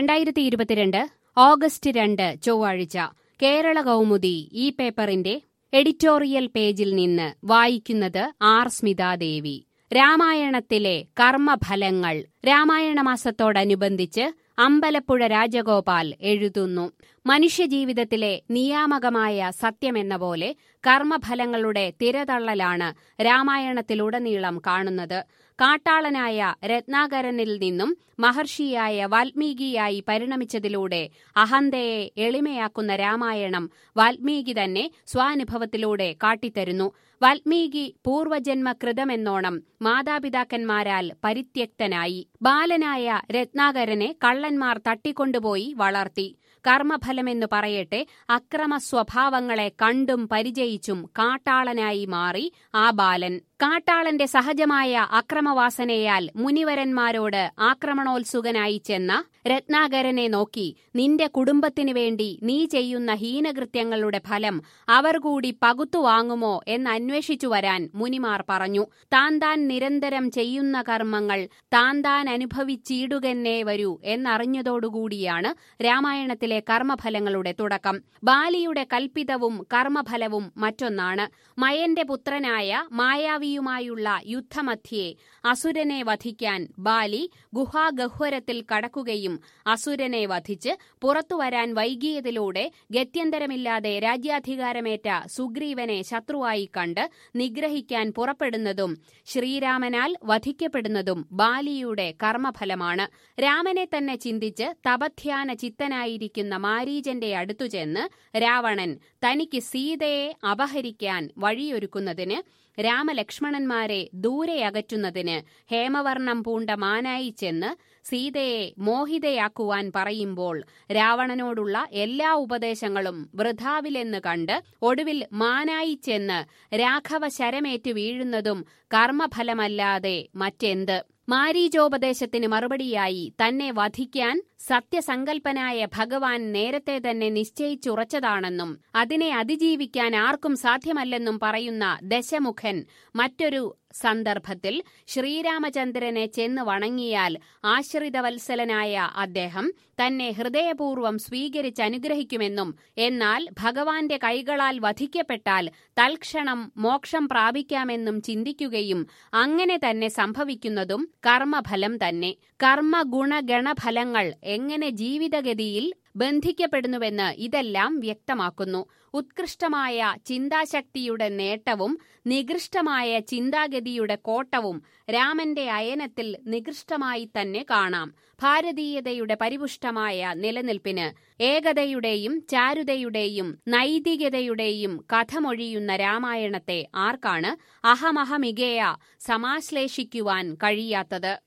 രണ്ടായിരത്തി ഇരുപത്തിരണ്ട് ഓഗസ്റ്റ് രണ്ട് ചൊവ്വാഴ്ച കേരള കൗമുദി ഈ പേപ്പറിന്റെ എഡിറ്റോറിയൽ പേജിൽ നിന്ന് വായിക്കുന്നത് ആർ സ്മിതാദേവി രാമായണത്തിലെ കർമ്മഫലങ്ങൾ രാമായണ മാസത്തോടനുബന്ധിച്ച് അമ്പലപ്പുഴ രാജഗോപാൽ എഴുതുന്നു മനുഷ്യജീവിതത്തിലെ നിയാമകമായ സത്യമെന്ന പോലെ കർമ്മഫലങ്ങളുടെ തിരതള്ളലാണ് രാമായണത്തിലുടനീളം കാണുന്നത് കാട്ടാളനായ രത്നാകരനിൽ നിന്നും മഹർഷിയായ വാൽമീകിയായി പരിണമിച്ചതിലൂടെ അഹന്തയെ എളിമയാക്കുന്ന രാമായണം വാൽമീകി തന്നെ സ്വാനുഭവത്തിലൂടെ കാട്ടിത്തരുന്നു വാൽമീകി പൂർവജന്മകൃതമെന്നോണം മാതാപിതാക്കന്മാരാൽ പരിത്യക്തനായി ബാലനായ രത്നാകരനെ കള്ളന്മാർ തട്ടിക്കൊണ്ടുപോയി വളർത്തി കർമ്മഫലമെന്നു പറയട്ടെ അക്രമ സ്വഭാവങ്ങളെ കണ്ടും പരിചയിച്ചും കാട്ടാളനായി മാറി ആ ബാലൻ കാട്ടാളന്റെ സഹജമായ അക്രമവാസനയാൽ മുനിവരന്മാരോട് ആക്രമണോത്സുകനായി ചെന്ന രത്നാകരനെ നോക്കി നിന്റെ കുടുംബത്തിനു വേണ്ടി നീ ചെയ്യുന്ന ഹീനകൃത്യങ്ങളുടെ ഫലം അവർ കൂടി പകുത്തു വാങ്ങുമോ എന്നന്വേഷിച്ചു വരാൻ മുനിമാർ പറഞ്ഞു താൻ താൻ നിരന്തരം ചെയ്യുന്ന കർമ്മങ്ങൾ താൻ താൻ അനുഭവിച്ചിടുകന്നെ വരൂ എന്നറിഞ്ഞതോടുകൂടിയാണ് രാമായണത്തിലെ കർമ്മഫലങ്ങളുടെ തുടക്കം ബാലിയുടെ കൽപ്പിതവും കർമ്മഫലവും മറ്റൊന്നാണ് മയന്റെ പുത്രനായ മായാവിയുമായുള്ള യുദ്ധമധ്യേ അസുരനെ വധിക്കാൻ ബാലി ഗുഹാഗഹ്വരത്തിൽ കടക്കുകയും അസുരനെ വധിച്ച് പുറത്തുവരാൻ വൈകിയതിലൂടെ ഗത്യന്തരമില്ലാതെ രാജ്യാധികാരമേറ്റ സുഗ്രീവനെ ശത്രുവായി കണ്ട് നിഗ്രഹിക്കാൻ പുറപ്പെടുന്നതും ശ്രീരാമനാൽ വധിക്കപ്പെടുന്നതും ബാലിയുടെ കർമ്മഫലമാണ് രാമനെ തന്നെ ചിന്തിച്ച് തപധ്യാന ചിത്തനായിരിക്കുന്ന മാരീജന്റെ അടുത്തു ചെന്ന് രാവണൻ തനിക്ക് സീതയെ അപഹരിക്കാൻ വഴിയൊരുക്കുന്നതിന് രാമലക്ഷ്മണന്മാരെ ദൂരെ അകറ്റുന്നതിന് ഹേമവർണം പൂണ്ട മാനായി ചെന്ന് സീതയെ മോഹിതയാക്കുവാൻ പറയുമ്പോൾ രാവണനോടുള്ള എല്ലാ ഉപദേശങ്ങളും വൃഥാവിലെന്ന് കണ്ട് ഒടുവിൽ മാനായി ചെന്ന് രാഘവ ശരമേറ്റു വീഴുന്നതും കർമ്മഫലമല്ലാതെ മറ്റെന്ത് മാരീചോപദേശത്തിന് മറുപടിയായി തന്നെ വധിക്കാൻ സത്യസങ്കൽപ്പനായ ഭഗവാൻ നേരത്തെ തന്നെ നിശ്ചയിച്ചുറച്ചതാണെന്നും അതിനെ അതിജീവിക്കാൻ ആർക്കും സാധ്യമല്ലെന്നും പറയുന്ന ദശമുഖൻ മറ്റൊരു സന്ദർഭത്തിൽ ശ്രീരാമചന്ദ്രനെ ചെന്ന് വണങ്ങിയാൽ ആശ്രിതവത്സലനായ അദ്ദേഹം തന്നെ ഹൃദയപൂർവ്വം സ്വീകരിച്ചനുഗ്രഹിക്കുമെന്നും എന്നാൽ ഭഗവാന്റെ കൈകളാൽ വധിക്കപ്പെട്ടാൽ തൽക്ഷണം മോക്ഷം പ്രാപിക്കാമെന്നും ചിന്തിക്കുകയും അങ്ങനെ തന്നെ സംഭവിക്കുന്നതും കർമ്മഫലം തന്നെ കർമ്മഗുണഗണഫലങ്ങൾ എങ്ങനെ ജീവിതഗതിയിൽ ബന്ധിക്കപ്പെടുന്നുവെന്ന് ഇതെല്ലാം വ്യക്തമാക്കുന്നു ഉത്കൃഷ്ടമായ ചിന്താശക്തിയുടെ നേട്ടവും നികൃഷ്ടമായ ചിന്താഗതിയുടെ കോട്ടവും രാമന്റെ അയനത്തിൽ നികൃഷ്ടമായി തന്നെ കാണാം ഭാരതീയതയുടെ പരിപുഷ്ടമായ നിലനിൽപ്പിന് ഏകതയുടെയും ചാരുതയുടെയും നൈതികതയുടെയും കഥമൊഴിയുന്ന രാമായണത്തെ ആർക്കാണ് അഹമഹമികയ സമാശ്ലേഷിക്കുവാൻ കഴിയാത്തത്